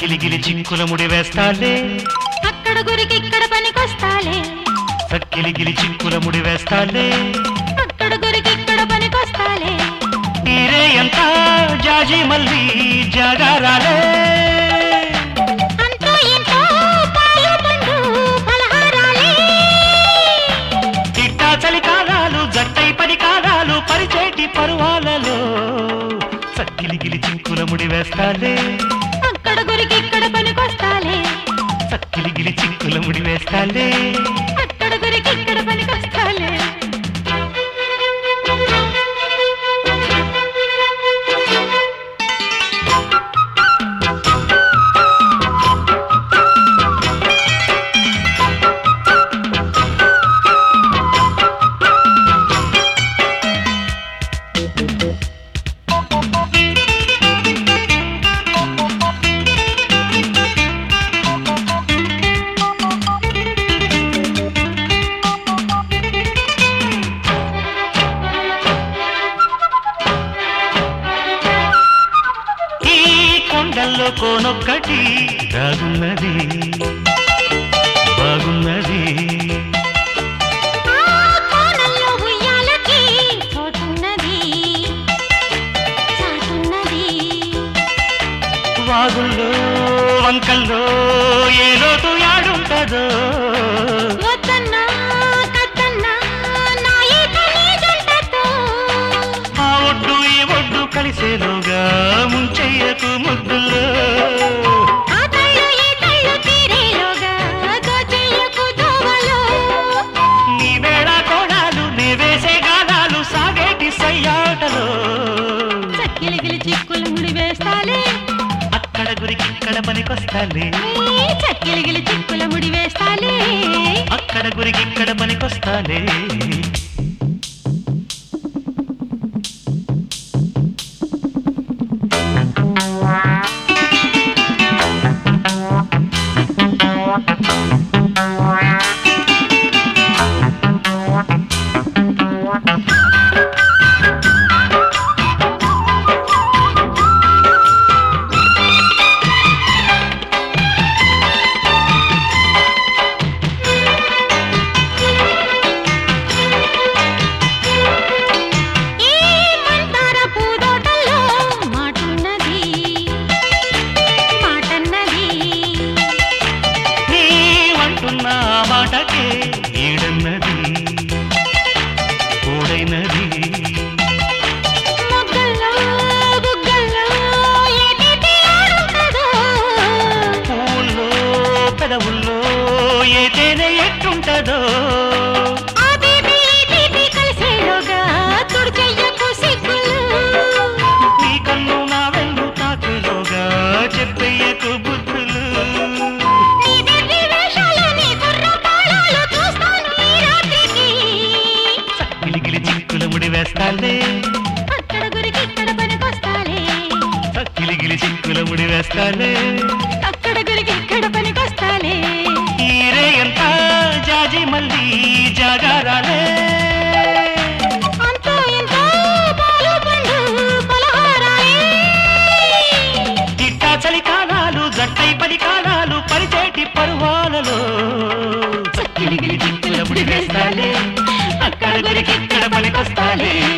సక్కిలిగిలి చిక్కుల ముడి వేస్తాలే అక్కడ గురికి ఇక్కడ పనికొస్తాలే సక్కిలిగిలి చిక్కుల ముడి వేస్తాలే అక్కడ గురికి ఇక్కడ పనికొస్తాలే తీరే ఎంత జాజి మల్లి జాగారాలే అంతో ఇంతో పాలు పండు పలహారాలే ఇట్టా చలికాలాలు జట్టై పది కాలాలు పరిచేటి పరువాలలో సక్కిలిగిలి చిక్కుల ముడి వేస్తాలే అక్కడ గురికి ఇక్కడ పనికొస్తాలే సక్కిలిగిలి చిక్కుల ముడి వేస్తాలే అక్కడ గురికి ఇక్కడ పనికొస్తాలే ఈ కొండల్లో కోనొక్కటి దాగున్నది బాగున్నది ఆ కోణంలో ఉయ్యాలకి చోటున్నది చాటున్నది వాగుల్లో వంకల్లో ఏ లోతు యాడుంటదో వద్దన్నా కద్దన్నా నా ఈత నీదంటతో ఆ ఒడ్డు ఈ ఒడ్డు కలిసేలోగా ముంచెయ్యకు ముద్దుల్లో ఆ కళ్ళు ఈ కళ్ళు తీరేలోగా దోచెయ్యకు దోవలో నీ వేళ కోణాలు నీ వేసే గానాలు సాగేటి సయ్యాటలో చక్కిలిగిలి చిక్కులు ముడి వేస్తాలే అక్కడ గురికి ఇక్కడ పనికొస్తాలే ఏ చక్కిలిగిలి చిక్కుల ముడి వేస్తాలే అక్కడ గురికి ఇక్కడ పనికొస్తాలే ఈ మందార పూదోటల్లో మాటున్నది మాటన్నది నీ అంటున్న ఆ మాటకే ఈడన్నది కూడైనది మొగ్గల్లో బుగ్గల్లో ఏటిటి ఆడుంటదో పూల్లో పెదవుల్లో ఏ తేనె ఎట్టుంటదో ఆ బీబీ ఈ బీబీ కలిసేలోగా తుడిచెయ్యకు సిగ్గులు నీ కన్ను నా వెన్ను తాకులోగా చెప్పయ్యకు బుద్ధులు నీ దివ్య వేషాలు నీ గుర్రం తాళాలు చూస్తాను ఈ రాత్రికి గిలిగిలి చిక్కుల ముడి వేస్తాలే అక్కడ గురికి ఇక్కడ పనికొస్తాలే గిలిగిలి చిక్కుల ముడి వేస్తాలే అక్కడ గురికి ఇక్కడ పనికొస్తాలే ఈరే ఎంత జాజి మల్లి జాగారాలే అంతో ఇంతో పాలు పండు పలహారాలే ఇట్టా చలికాలాలు జట్టై పది కాలాలు పరిచేటి పరువాలలో గిలిగిలి చిక్కుల ముడి వేస్తాలే అక్కడ గురికి ఇక్కడ పనికొస్తాలే